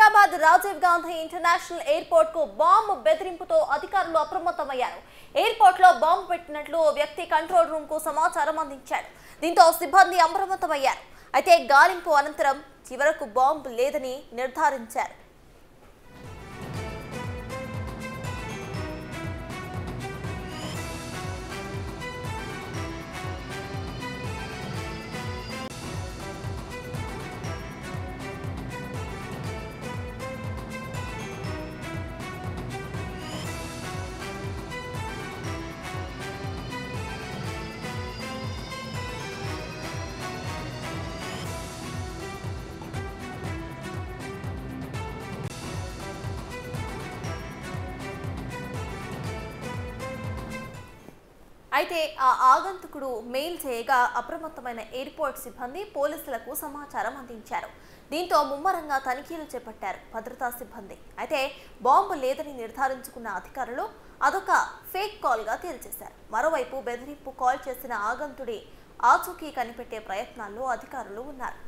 Hyderabad Rajiv Gandhi international airport కు bomb బెదిరింపుతో అధికారులు అప్రమత్తమయ్యారు ఎయిర్పోర్ట్ లో బాంబు పెట్టినట్లు ఓ వ్యక్తి కంట్రోల్ రూమ్ కు సమాచారం అందించాడు దీంతో సిబ్బంది అప్రమత్తమయ్యారు అయితే గాలింపు అనంతరం చివరకు బాంబు లేదని నిర్ధారించారు అయితే ఆ ఆగంతుకుడు మెయిల్ చేయగా అప్రమత్తమైన ఎయిర్పోర్ట్ సిబ్బంది పోలీసులకు సమాచారం అందించారు దీంతో ముమ్మరంగా తనిఖీలు చేపట్టారు భద్రతా సిబ్బంది అయితే బాంబు లేదని నిర్ధారించుకున్న అధికారులు అదొక ఫేక్ కాల్గా తేల్చేశారు మరోవైపు బెదిరింపు కాల్ చేసిన ఆగంతుడి ఆచూకీ కనిపెట్టే ప్రయత్నాల్లో అధికారులు ఉన్నారు